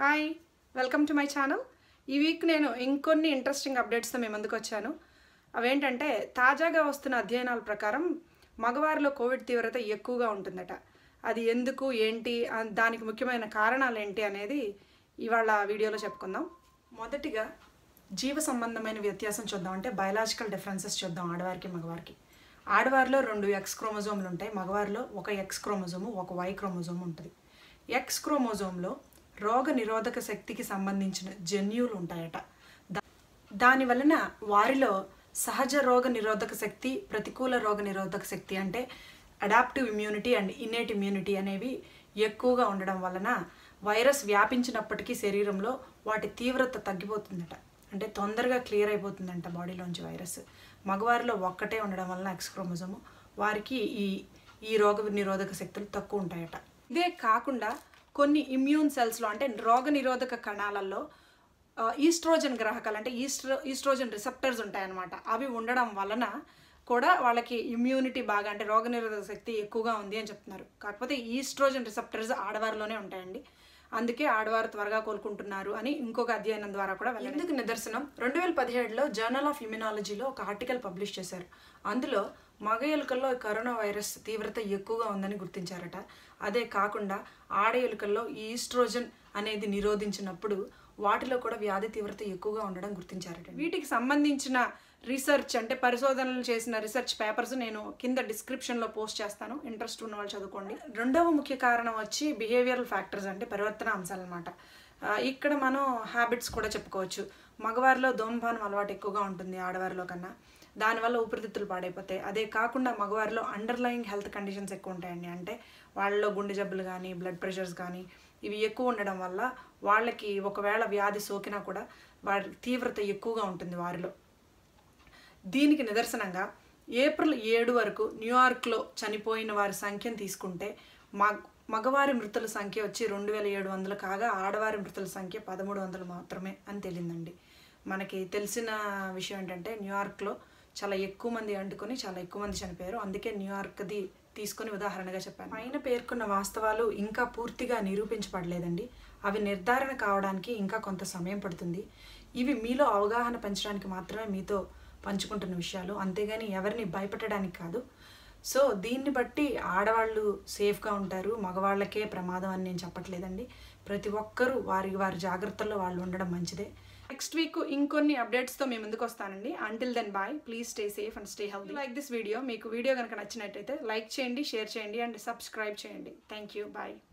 Hi welcome to my channel ఈ week నేను ఇంకొన్ని ఇంట్రెస్టింగ్ అప్డేట్స్తో మేము ముందుకు వచ్చాను అవేంటంటే తాజాగా వస్తున్న అధ్యయనాల ప్రకారం మగవారిలో కోవిడ్ తీవ్రత ఎక్కువగా ఉంటుందట అది ఎందుకు ఏంటి ఆ- దానికి ముఖ్యమైన కారణాలు ఏంటి అనేది ఇవాళ వీడియోలో చెప్పుకుందాం మొదటిగా జీవ సంబంధమైన వ్యత్యాసం చూద్దాం అంటే బయలాజికల్ డిఫరెన్సెస్ చూద్దాం ఆడవారికి మగవారికి ఆడవారిలో రెండు ఎక్స్ క్రోమోజోములు ఉంటాయి మగవారిలో ఒక ఎక్స్ క్రోమోజోము ఒక వై క్రోమోజోము ఉంటుంది ఎక్స్ క్రోమోజోమ్లో రోగ నిరోధక శక్తికి సంబంధించిన జన్యువులు ఉంటాయట దా- దాని వలన వారిలో సహజ రోగ నిరోధక శక్తి ప్రతికూల రోగ నిరోధక శక్తి అంటే adaptive immunity and innate immunity అనేవి ఎక్కువగా ఉండడం వలన వైరస్ వ్యాపించినప్పటికీ శరీరంలో వాటి తీవ్రత తగ్గిపోతుందట అంటే తొందరగా క్లియర్ అయిపోతుందంట బాడీలోంచి వైరస్ మగవారిలో ఒక్కటే ఉండడం వలన ఎక్స్ క్రోమోజోము వారికి ఈ ఈ రోగ నిరోధక శక్తులు తక్కువ ఉంటాయట ఇదే కాకుండా కొన్ని ఇమ్యూన్ సెల్స్లో అంటే రోగ నిరోధక కణాలలో ఆ, ఈస్ట్రోజన్ గ్రాహకాలు అంటే ఈస్ట్రో ఈస్ట్రోజన్ రిసెప్టర్స్ ఉంటాయన్నమాట అవి ఉండడం వలన కూడా వాళ్ళకి ఇమ్యూనిటీ బాగా అంటే రోగనిరోధక శక్తి ఎక్కువగా ఉంది అని చెప్తున్నారు కాకపోతే ఈస్ట్రోజన్ రిసెప్టర్స్ ఆడవారిలోనే ఉంటాయండి అందుకే ఆడవారు త్వరగా కోలుకుంటున్నారు అని ఇంకొక అధ్యయనం ద్వారా కూడా వెళ్ళారు. ఎందుకు నిదర్శనం రెండు వేల పదిహేడులో జర్నల్ ఆఫ్ ఇమ్యునాలజీలో ఒక ఆర్టికల్ పబ్లిష్ చేశారు అందులో మగ ఎలుకల్లో ఈ కరోనా వైరస్ తీవ్రత ఎక్కువగా ఉందని గుర్తించారట అదే కాకుండా ఆడ ఎలుకల్లో ఈ ఈస్ట్రోజన్ అనేది నిరోధించినప్పుడు వాటిలో కూడా వ్యాధి తీవ్రత ఎక్కువగా ఉండడం గుర్తించారట వీటికి సంబంధించిన రీసెర్చ్ అంటే పరిశోధనలు చేసిన రీసెర్చ్ పేపర్స్ నేను కింద డిస్క్రిప్షన్లో పోస్ట్ చేస్తాను ఇంట్రెస్ట్ ఉన్న వాళ్ళు చదువుకోండి రెండవ ముఖ్య కారణం వచ్చి బిహేవియరల్ ఫ్యాక్టర్స్ అంటే పరివర్తన అంశాలు అనమాట ఇక్కడ మనం హ్యాబిట్స్ కూడా చెప్పుకోవచ్చు మగవారిలో ధూమపానం అలవాటు ఎక్కువగా ఉంటుంది ఆడవారిలో కన్నా దానివల్ల ఊపిరితిత్తులు పాడైపోతాయి అదే కాకుండా మగవారిలో అండర్లయింగ్ హెల్త్ కండిషన్స్ ఎక్కువ ఉంటాయండి అంటే వాళ్ళలో గుండె జబ్బులు కానీ బ్లడ్ ప్రెషర్స్ కానీ ఇవి ఎక్కువ ఉండడం వల్ల వాళ్ళకి ఒకవేళ వ్యాధి సోకినా కూడా వారి తీవ్రత ఎక్కువగా ఉంటుంది వారిలో దీనికి నిదర్శనంగా ఏప్రిల్ ఏడు వరకు న్యూయార్క్లో చనిపోయిన వారి సంఖ్యను తీసుకుంటే మగ మగవారి మృతుల సంఖ్య వచ్చి రెండు వేల ఏడు వందలు కాగా ఆడవారి మృతుల సంఖ్య పదమూడు వందలు మాత్రమే అని తెలియందండి మనకి తెలిసిన విషయం ఏంటంటే న్యూయార్క్లో చాలా ఎక్కువ మంది అంటుకొని చాలా ఎక్కువ మంది చనిపోయారు అందుకే న్యూయార్క్ది తీసుకొని ఉదాహరణగా చెప్పాను పైన పేర్కొన్న వాస్తవాలు ఇంకా పూర్తిగా నిరూపించబడలేదండి అవి నిర్ధారణ కావడానికి ఇంకా కొంత సమయం పడుతుంది ఇవి మీలో అవగాహన పెంచడానికి మాత్రమే మీతో పంచుకుంటున్న విషయాలు అంతేగాని ఎవరిని భయపెట్టడానికి కాదు సో దీన్ని బట్టి ఆడవాళ్ళు సేఫ్గా ఉంటారు మగవాళ్ళకే ప్రమాదం అని నేను చెప్పట్లేదండి ప్రతి ఒక్కరూ వారి వారి జాగ్రత్తల్లో వాళ్ళు ఉండడం మంచిదే నెక్స్ట్ వీక్ ఇంకొన్ని అప్డేట్స్తో మేము ముందుకు వస్తానండి until then bye please stay safe and stay healthy like this video మీకు వీడియో కనుక నచ్చినట్టయితే లైక్ చేయండి షేర్ చేయండి అండ్ సబ్స్క్రైబ్ చేయండి థ్యాంక్ యూ బాయ్